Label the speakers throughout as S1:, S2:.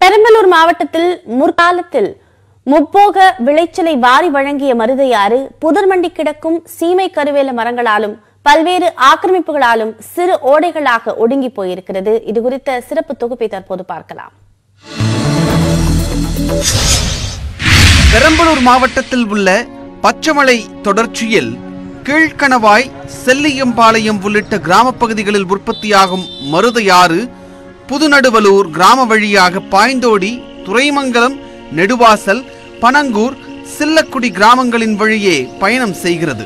S1: பெரம்பலூர் மாவட்டத்தில் முற்காலத்தில் முப்போக விளைச்சலை வாரி வழங்கிய மருதையாறு புதர்மண்டி கிடக்கும் சீமை கருவேல மரங்களாலும் பல்வேறு ஆக்கிரமிப்புகளாலும் சிறு ஓடைகளாக ஒடுங்கி போயிருக்கிறது இது குறித்த சிறப்பு தொகுப்பை தற்போது பார்க்கலாம்
S2: பெரம்பலூர் மாவட்டத்தில் உள்ள பச்சைமலை தொடர்ச்சியில் கீழ்கணவாய் செல்லியம்பாளையம் உள்ளிட்ட கிராமப் பகுதிகளில் உற்பத்தியாகும் மருதையாறு புதுநடுவலூர் கிராம வழியாக பாய்ந்தோடி துறைமங்கலம் நெடுவாசல் பனங்கூர் சில்லக்குடி கிராமங்களின் வழியே பயணம் செய்கிறது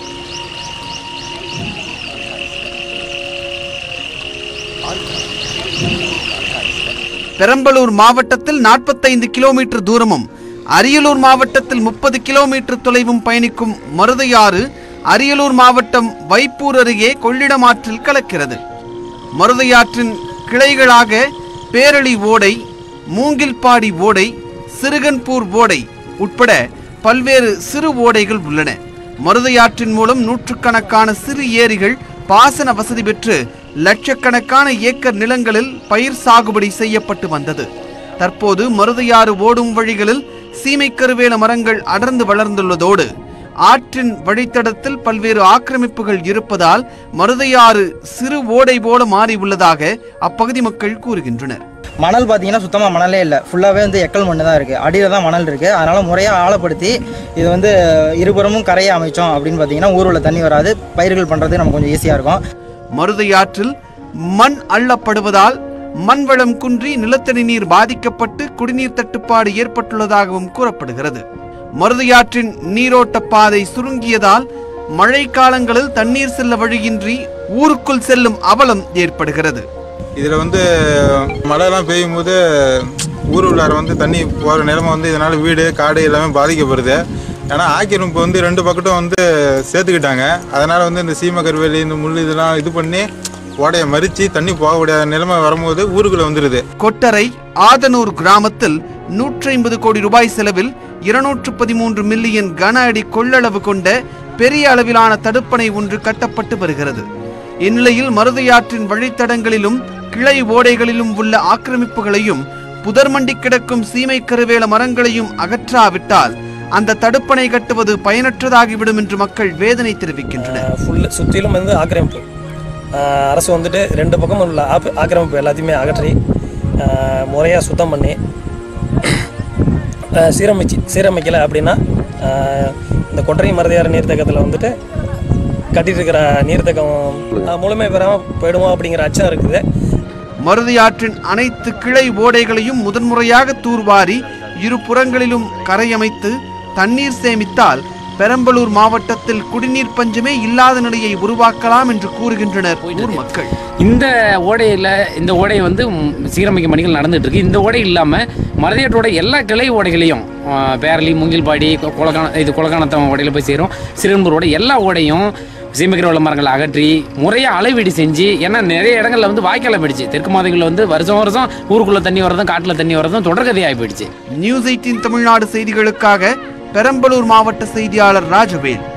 S2: பெரம்பலூர் மாவட்டத்தில் 45 கிலோமீட்டர் தூரமும் அரியலூர் மாவட்டத்தில் முப்பது கிலோமீட்டர் தொலைவும் பயணிக்கும் மருதையாறு அரியலூர் மாவட்டம் வைப்பூர் அருகே கொள்ளிடம் ஆற்றில் கலக்கிறது மருதையாற்றின் கிளைகளாக பேரளி ஓடை மூங்கில்பாடி ஓடை சிறுகன்பூர் ஓடை உட்பட பல்வேறு சிறு ஓடைகள் உள்ளன மருதையாற்றின் மூலம் நூற்றுக்கணக்கான சிறு ஏரிகள் பாசன வசதி பெற்று லட்சக்கணக்கான ஏக்கர் நிலங்களில் பயிர் சாகுபடி செய்யப்பட்டு வந்தது தற்போது மருதையாறு ஓடும் வழிகளில் சீமைக்கருவேல மரங்கள் அடர்ந்து வளர்ந்துள்ளதோடு ஆற்றின் வழித்தடத்தில் பல்வேறு ஆக்கிரமிப்புகள் இருப்பதால் மருதையாறு சிறு ஓடை போல மாறி உள்ளதாக அப்பகுதி மக்கள் கூறுகின்றனர்
S3: மணல் பார்த்தீங்கன்னா சுத்தமாக மணலே இல்லை ஃபுல்லாகவே வந்து எக்கல் மண்ணு தான் இருக்குது அடியில் தான் மணல் இருக்குது அதனால் முறையாக ஆழப்படுத்தி இது வந்து இருபுறமும் கரையை அமைச்சோம் அப்படின்னு பார்த்தீங்கன்னா ஊர் உள்ள தண்ணி வராது பயிர்கள் பண்ணுறது நமக்கு கொஞ்சம் ஈஸியாக இருக்கும்
S2: மருதையாற்றில் மண் அள்ளப்படுவதால் மண் வளம் குன்றி நிலத்தடி நீர் பாதிக்கப்பட்டு குடிநீர் தட்டுப்பாடு ஏற்பட்டுள்ளதாகவும் கூறப்படுகிறது மருதையாற்றின் நீரோட்ட பாதை சுருங்கியதால் மழை காலங்களில் தண்ணீர் செல்ல வழியின்றி ஊருக்குள் செல்லும் அவலம் ஏற்படுகிறது
S4: இதில் வந்து மழைலாம் பெய்யும் போது ஊர் உள்ளார வந்து தண்ணி போகிற நிலைமை வந்து இதனால் வீடு காடு எல்லாமே பாதிக்கப்படுது ஏன்னா ஆக்கிரமிப்பு வந்து ரெண்டு பக்கட்டும் வந்து சேர்த்துக்கிட்டாங்க அதனால் வந்து இந்த சீம கருவேலி இந்த முள் இதெல்லாம் இது பண்ணி ஓடையை மறித்து தண்ணி போக முடியாத நிலைமை வரும்போது ஊருக்குள்ளே வந்துடுது
S2: கொட்டரை ஆதனூர் கிராமத்தில் 150 கோடி ரூபாய் செலவில் இருநூற்று பதிமூன்று மில்லியன் கன அடி கொள்ளளவு கொண்ட பெரிய அளவிலான தடுப்பணை ஒன்று கட்டப்பட்டு வருகிறது இந்நிலையில் மருதையாற்றின் வழித்தடங்களிலும் கிளை ஓடைகளிலும் உள்ள ஆக்கிரமிப்புகளையும் புதர்மண்டி கிடக்கும் சீமை கருவேல மரங்களையும் அகற்றாவிட்டால் அந்த தடுப்பணை கட்டுவது பயனற்றதாகிவிடும் என்று மக்கள் வேதனை தெரிவிக்கின்றனர்
S5: ஃபுல்லு சுற்றிலும் வந்து ஆக்கிரமிப்பு ஆஹ் அரசு வந்துட்டு ரெண்டு பக்கமும் உள்ள ஆப் ஆக்கிரமிப்பு எல்லாத்தையுமே அகற்றி முறையாக சுத்தம் பண்ணி ஆஹ் சீரமைச்சு சீரமைக்கலை அப்படின்னா ஆஹ் இந்த கொட்டரை மருதையாறு நீர்த்தேக்கத்தில் வந்துட்டு கட்டிட்டு இருக்கிற நீர்த்தேக்கம் ஆஹ் முழுமை பெறாமல் போயிடுவோம் அப்படிங்கிற அச்சம் இருக்குது
S2: மருதையாற்றின் அனைத்து கிளை ஓடைகளையும் முதன்முறையாக தூர்வாரி இரு புறங்களிலும் கரையமைத்து தண்ணீர் சேமித்தால் பெரம்பலூர் மாவட்டத்தில் குடிநீர் பஞ்சமே இல்லாத நிலையை உருவாக்கலாம் என்று கூறுகின்றனர் ஊர் மக்கள்
S6: இந்த ஓடையில் இந்த ஓடை வந்து ம், சீரமைக்கும் பணிகள் நடந்துட்டு இருக்கு இந்த ஓடை இல்லாமல் மருதையாற்றோட எல்லா கிளை ஓடைகளையும் ஆ, பேரளி மூங்கில்பாடி கொ- கொலகான இது கொலகானத்தம் ஓடையில் போய் சேரும் சிறுவன்பூர் ஓடை எல்லா ஓடையும் சீமக்கிற உள்ள மரங்களை அகற்றி முறையாக அளவீடு செஞ்சு ஏன்னா நிறைய இடங்கள்ல வந்து வாய்க்கால போயிடுச்சு தெற்கு மாதங்களில் வந்து வருஷம் வருஷம் ஊருக்குள்ளே தண்ணி வரதும் காட்டில் தண்ணி வரதும் தொடர்கதையாகி போயிடுச்சு
S2: நியூஸ் எயிட்டின் தமிழ்நாடு செய்திகளுக்காக பெரம்பலூர் மாவட்ட செய்தியாளர் ராஜவேல்